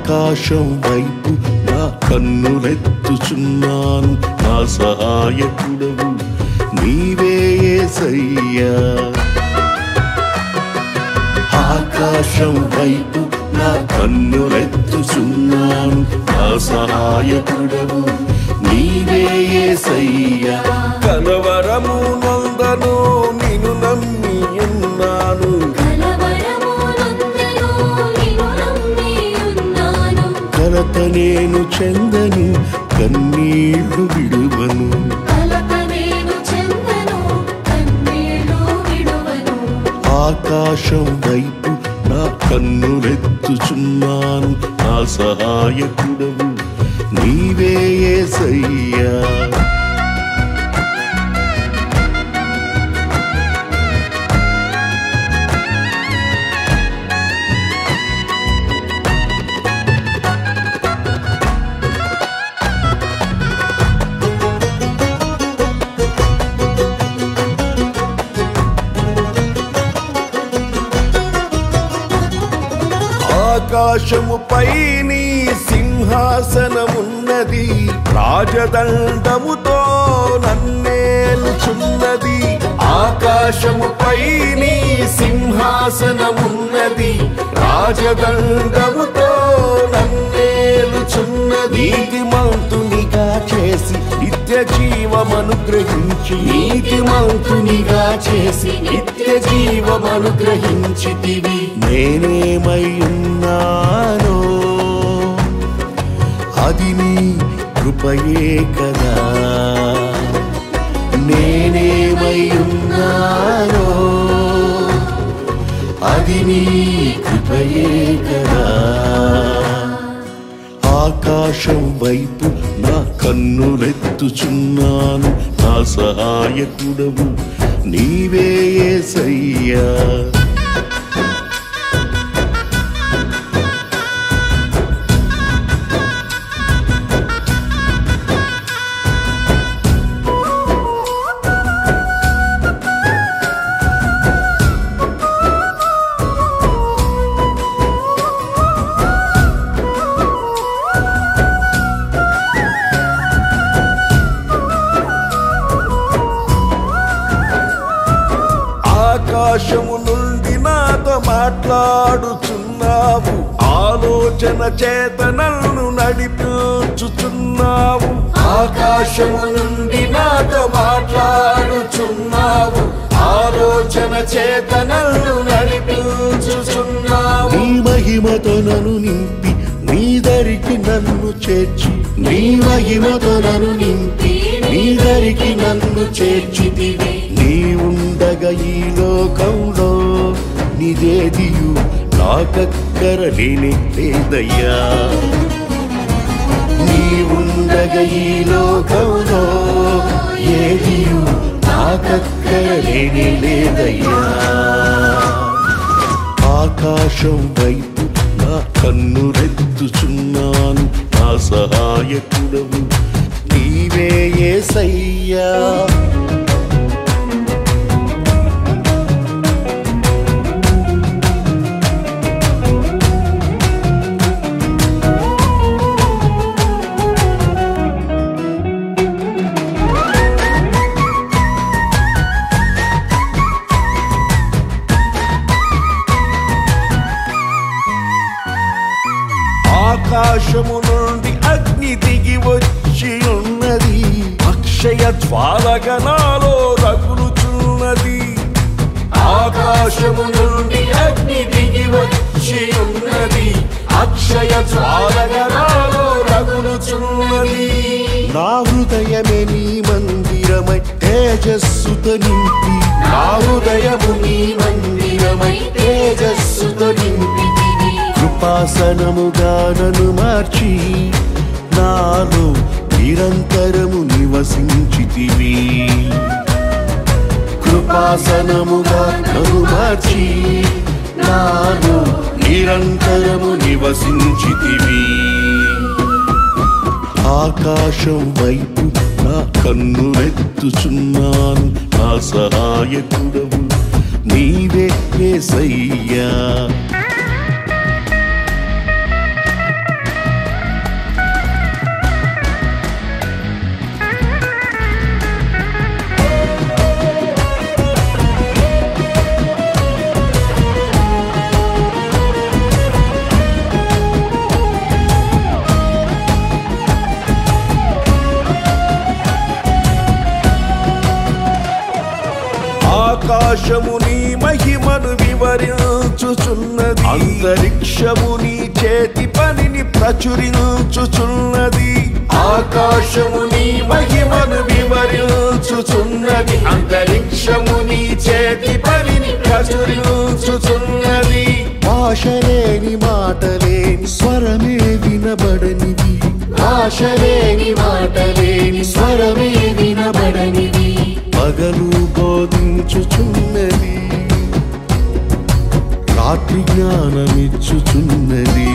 ఆకాశం వైపు నా కన్నులెత్తుచున్నాను నా సహాయకుడవు నీవే యేసయ్యా ఆకాశం వైపు నా కన్నులెత్తుచున్నాను నా సహాయకుడవు నీవే యేసయ్యా కలవరము నందను నిన్ను నమ్మి ఉన్నాను కలవరము నొందెను, నిన్ను నమ్మి ఉన్నాను. కలత నేను చెందను కన్నీళ్లు విడువను కలత నేను చెందను, కన్నీళ్లు విడువను. ఆకాశం వైపు నా కన్నులెత్తుచున్నాను నా సహాయకుడవు నీవే యేసయ్యా ఆకాశముపై నీ సింహాసనమున్నది రాజదండముతో నన్నేలుచున్నది ఆకాశముపై నీ సింహాసనమున్నది రాజదండముతో నన్నేలుచున్నది నీతిమంతునిగా చేసి నిత్య జీవమనుగ్రహించి నీతిమంతునిగా చేసి నిత్య జీవమనుగ్రహించితివి నేనేమై ఉన్నానో అది నీ కృపయే కదా నేనేమై ఉన్నానో అది నీ కృపయే కదా ఆకాశం వైపు నా కన్నులెత్తుచున్నాను నా సహాయకుడవు నీవే యేసయ్యా ఆకాశము నుండి నాతో మాట్లాడుచున్నావు ఆలోచన చేత నన్ను నడిపించుచున్నావు ఆకాశము నుండి నాతో మాట్లాడుచున్నావు ఆలోచన చేత నన్ను నడిపించుచున్నావు నీ మహిమతో నన్ను నింపి నీ దరికి నన్ను చేర్చి నీ మహిమతో నన్ను నింపి నీ దరికి నన్ను చేర్చితివి నీ ఉండగా ఈ లోకంలో నిదేదియు నాకక్కర లేని లేదయ్యా నీ ఉండగా ఈ లోకంలో ఏదియు నాకక్కర లేని లేదయ్యా ఆకాశం వైపు నా కన్నులెత్తుచున్నాను నా సహాయకుడవు నీవే యేసయ్యా ఆకాశము నుండి అగ్ని దిగి వచ్చి ఉన్నది అక్షయ జ్వాలగా నాలో రగులుచున్నది ఆకాశము నుండి అగ్ని దిగి వచ్చి ఉన్నది అక్షయ జ్వాలగా నాలో రగులుచున్నది నా హృదయమే నీ మందిరమై తేజస్సుతో నింపి నా హృదయము నీ మందిరమై తేజస్సుతో నింపి కృపాసనముగా నన్ను మార్చి నాలో నిరంతరము నివసించితివి కృపాసనముగా నన్ను మార్చి నాలో నిరంతరము నివసించితివి ఆకాశం వైపు నా కన్నులెత్తుచున్నాను నా సహాయకుడవు నీవే యేసయ్యా ఆకాశము నీ మహిమను వివరించుచున్నది అంతరిక్షము నీ చేతి పనిని ప్రచురించుచున్నది ఆకాశము నీ మహిమను వివరించుచున్నది అంతరిక్షము నీ చేతి పనిని ప్రచురించుచున్నది భాషలేని మాటలేని స్వరమే వినబడనివి భాషలేని మాటలేని స్వరమే వినబడనివి పగలు బోధించుచున్నది రాత్రి జ్ఞానమిచ్చుచున్నది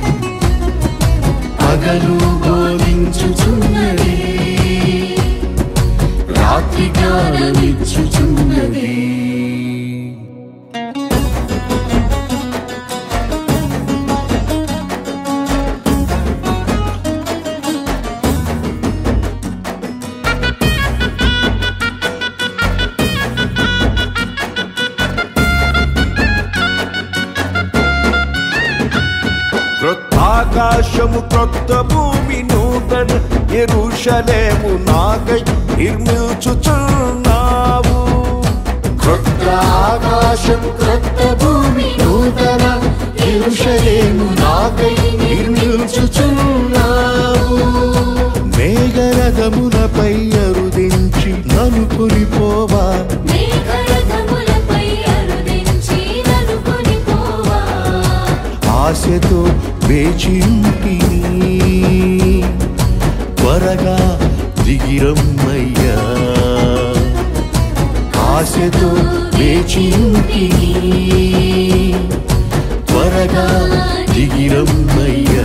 పగలు బోధించుచున్నది రాత్రి జ్ఞానమిచ్చుచున్నది క్రొత్త ఆకాశము క్రొత్త భూమి నూతన ఎరుషలేము నాకై నిర్మించుచున్నావు క్రొత్త ఆకాశం క్రొత్త భూమి నూతన ఎరుషలేము నాకై నిర్మించుచున్నావు మేఘరథములపై అరుదించి నన్ను కొనిపోవా మేఘరథములపై అరుదించి నన్ను కొనిపోవా ఆశతో వేచింటిని త్వరగా దిగిరమ్మయ్యా ఆశతో వేచింటిని త్వరగా దిగిరమ్మయ్యా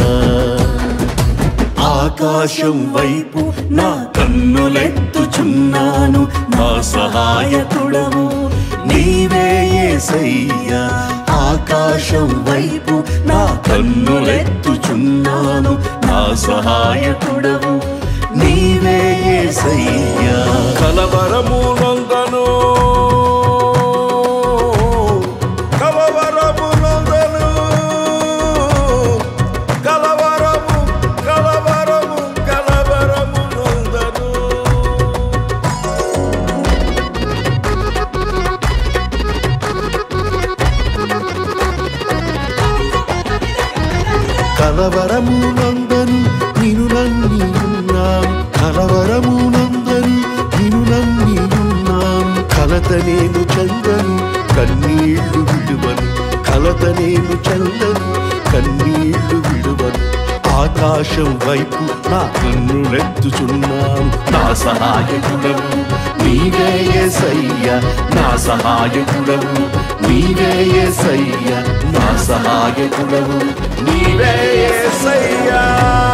ఆకాశం వైపు నా కన్నులెత్తుచున్నాను నా సహాయకుడవు నీవే యేసయ్యా ఆకాశం వైపు నా కన్నులెత్తుచున్నాను నా సహాయకుడవు నీవే యేసయ్యా కలవరము నొందను కలవరము నొందను కలవరము కలవరము కలవరము నొందను కలవరము నందను నిను నన్ని ఉన్నాను కలవరము నందను నిను నన్ని ఉన్నాను కలత నేను చందను కన్నీళ్లు విడువను కలత నేను చందను కన్నీళ్లు విడువను ఆకాశం వైపు నా కన్నులెత్తుచున్నాను నా సహాయకుడవు నీవే యేసయ్య నా సహాయకుడవు నీవే యేసయ్య నా సహాయకుడవు నీవే యేసయ్యా